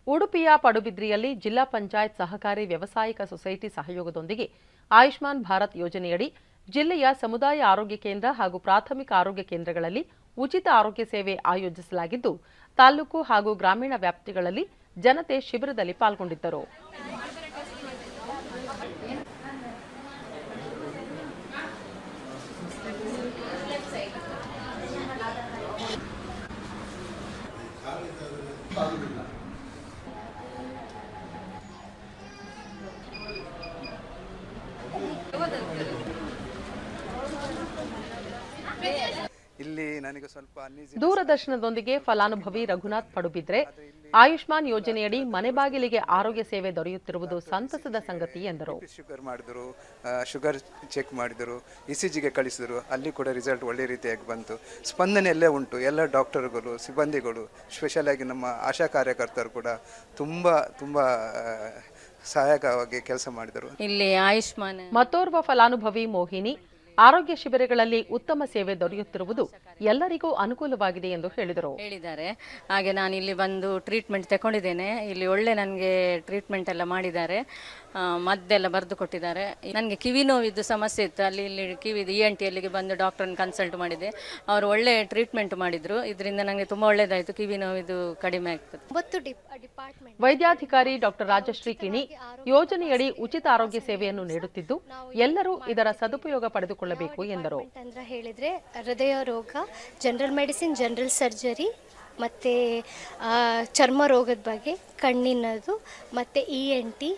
ಉಡುಪಿಯ ಪಡುಬಿದ್ರಿಯಲ್ಲಿ ಜಿಲ್ಲಾ ಪಂಚಾಯತ್ ಸಹಕಾರಿ ವ್ಯವಸಾಯಿಕ ಸೊಸೈಟಿ ಸಹಯೋಗದೊಂದಿಗೆ ಆಯುಷ್ಮಾನ್ ಭಾರತ್ ಯೋಜನೆಯಡಿ ಜಿಲ್ಲೆಯ ಸಮುದಾಯ ಆರೋಗ್ಯ ಕೇಂದ್ರ ಹಾಗೂ ಪ್ರಾಥಮಿಕ ಆರೋಗ್ಯ ಕೇಂದ್ರಗಳಲ್ಲಿ ಉಚಿತ ಆರೋಗ್ಯ ಸೇವೆ ಆಯೋಜಿಸಲಾಗಿದ್ದು ತಾಲೂಕು ಹಾಗೂ ಗ್ರಾಮೀಣ ವ್ಯಾಪ್ತಿಗಳಲ್ಲಿ ಜನತೆ ಶಿಬಿರದಲ್ಲಿ ಪಾಲ್ಗೊಂಡಿದ್ದರು ಇಲ್ಲಿ ನನಗೆ ಸ್ವಲ್ಪ ಅನ್ನೀಸಿ ದೂರದರ್ಶನದೊಂದಿಗೆ ಫಲಾನುಭವಿ ರಘುನಾಥ್ ಪಡುಬಿದ್ರೆ ಆಯುಷ್ಮಾನ್ ಯೋಜನೆಯಡಿ ಮನೆ ಬಾಗಿಲಿಗೆ ಆರೋಗ್ಯ ಸೇವೆ ದೊರೆಯುತ್ತಿರುವುದು ಸಂತಸದ ಸಂಗತಿ ಎಂದರು ಶುಗರ್ ಮಾಡಿದ್ರು ಶುಗರ್ ಚೆಕ್ ಮಾಡಿದರು ಇ ಸಿ ಜಿಗೆ ಕಳಿಸಿದ್ರು ಅಲ್ಲಿ ಕೂಡ ರಿಸಲ್ಟ್ ಒಳ್ಳೆ ರೀತಿಯಾಗಿ ಬಂತು ಸ್ಪಂದನೆ ಎಲ್ಲೇ ಉಂಟು ಎಲ್ಲ ಡಾಕ್ಟರ್ಗಳು ಸಿಬ್ಬಂದಿಗಳು ಸ್ಪೆಷಲ್ ಆಗಿ ನಮ್ಮ ಆಶಾ ಕಾರ್ಯಕರ್ತರು ಕೂಡ ತುಂಬ ತುಂಬ ಆ, ಸಹಾಯಕವಾಗಿ ಕೆಲಸ ಮಾಡಿದರು ಇಲ್ಲಿ ಆಯುಷ್ಮಾನ್ ಮತ್ತೋರ್ವ ಫಲಾನುಭವಿ ಮೋಹಿನಿ ಆರೋಗ್ಯ ಶಿಬಿರಗಳಲ್ಲಿ ಉತ್ತಮ ಸೇವೆ ದೊರೆಯುತ್ತಿರುವುದು ಎಲ್ಲರಿಗೂ ಅನುಕೂಲವಾಗಿದೆ ಎಂದು ಹೇಳಿದರು ಹೇಳಿದ್ದಾರೆ ಹಾಗೆ ನಾನು ಇಲ್ಲಿ ಬಂದು ಟ್ರೀಟ್ಮೆಂಟ್ ತಗೊಂಡಿದ್ದೇನೆ ಇಲ್ಲಿ ಒಳ್ಳೆ ನನಗೆ ಟ್ರೀಟ್ಮೆಂಟ್ ಎಲ್ಲ ಮಾಡಿದ್ದಾರೆ ಆ, ಮದ್ದೆಲ್ಲ ಬರೆದು ಕೊಟ್ಟಿದ್ದಾರೆ ನನಗೆ ಕಿವಿ ನೋವಿದ್ದು ಸಮಸ್ಯೆ ಇತ್ತು ಅಲ್ಲಿ ಇಲ್ಲಿ ಕಿವಿದು ಇ ಎನ್ ಟಿ ಅಲ್ಲಿಗೆ ಬಂದು ಡಾಕ್ಟ್ರನ್ನ ಕನ್ಸಲ್ಟ್ ಮಾಡಿದೆ ಅವರು ಒಳ್ಳೆ ಟ್ರೀಟ್ಮೆಂಟ್ ಮಾಡಿದರು ಇದರಿಂದ ನನಗೆ ತುಂಬ ಒಳ್ಳೆಯದಾಯಿತು ಕಿವಿ ನೋವಿದು ಕಡಿಮೆ ಆಗ್ತದೆ ಒಂಬತ್ತು ಡಿಪ್ ಡಿಪಾರ್ಟ್ಮೆಂಟ್ ವೈದ್ಯಾಧಿಕಾರಿ ಡಾಕ್ಟರ್ ರಾಜಶ್ರೀ ಕಿಣಿ ಯೋಜನೆಯಡಿ ಉಚಿತ ಆರೋಗ್ಯ ಸೇವೆಯನ್ನು ನೀಡುತ್ತಿದ್ದು ಎಲ್ಲರೂ ಇದರ ಸದುಪಯೋಗ ಪಡೆದುಕೊಳ್ಳಬೇಕು ಎಂದರು ಅಂತ ಹೇಳಿದ್ರೆ ಹೃದಯ ರೋಗ ಜನರಲ್ ಮೆಡಿಸಿನ್ ಜನರಲ್ ಸರ್ಜರಿ ಮತ್ತು ಚರ್ಮ ರೋಗದ ಬಗ್ಗೆ ಕಣ್ಣಿನದು ಮತ್ತು ಇ ಎನ್ ಟಿ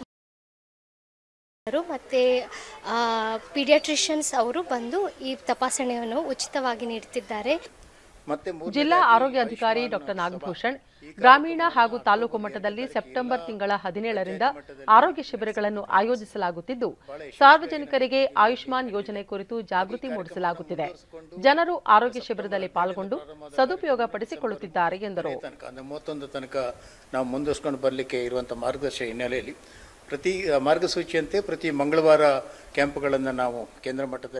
ಮತ್ತು ಪೀಡಿಯಾಟ್ರಿಷಿಯನ್ಸ್ ಅವರು ಬಂದು ಈ ತಪಾಸಣೆಯನ್ನು ಉಚಿತವಾಗಿ ನೀಡುತ್ತಿದ್ದಾರೆ ಮತ್ತೆ ಜಿಲ್ಲಾ ಆರೋಗ್ಯ ಅಧಿಕಾರಿ ಡಾಕ್ಟರ್ ನಾಗಭೂಷಣ್ ಗ್ರಾಮೀಣ ಹಾಗೂ ತಾಲೂಕು ಮಟ್ಟದಲ್ಲಿ ಸೆಪ್ಟೆಂಬರ್ ತಿಂಗಳ ಹದಿನೇಳರಿಂದ ಆರೋಗ್ಯ ಶಿಬಿರಗಳನ್ನು ಆಯೋಜಿಸಲಾಗುತ್ತಿದ್ದು ಸಾರ್ವಜನಿಕರಿಗೆ ಆಯುಷ್ಮಾನ್ ಯೋಜನೆ ಕುರಿತು ಜಾಗೃತಿ ಮೂಡಿಸಲಾಗುತ್ತಿದೆ ಜನರು ಆರೋಗ್ಯ ಶಿಬಿರದಲ್ಲಿ ಪಾಲ್ಗೊಂಡು ಸದುಪಯೋಗ ಪಡಿಸಿಕೊಳ್ಳುತ್ತಿದ್ದಾರೆ ಎಂದರು ತನಕ ಅಂದರೆ ಮೂವತ್ತೊಂದು ತನಕ ನಾವು ಮುಂದುವರ್ಸ್ಕೊಂಡು ಬರಲಿಕ್ಕೆ ಇರುವಂಥ ಮಾರ್ಗದರ್ಶನ ಹಿನ್ನೆಲೆಯಲ್ಲಿ ಪ್ರತಿ ಮಾರ್ಗಸೂಚಿಯಂತೆ ಪ್ರತಿ ಮಂಗಳವಾರ ಕ್ಯಾಂಪ್ಗಳನ್ನು ನಾವು ಕೇಂದ್ರ ಮಟ್ಟದಲ್ಲಿ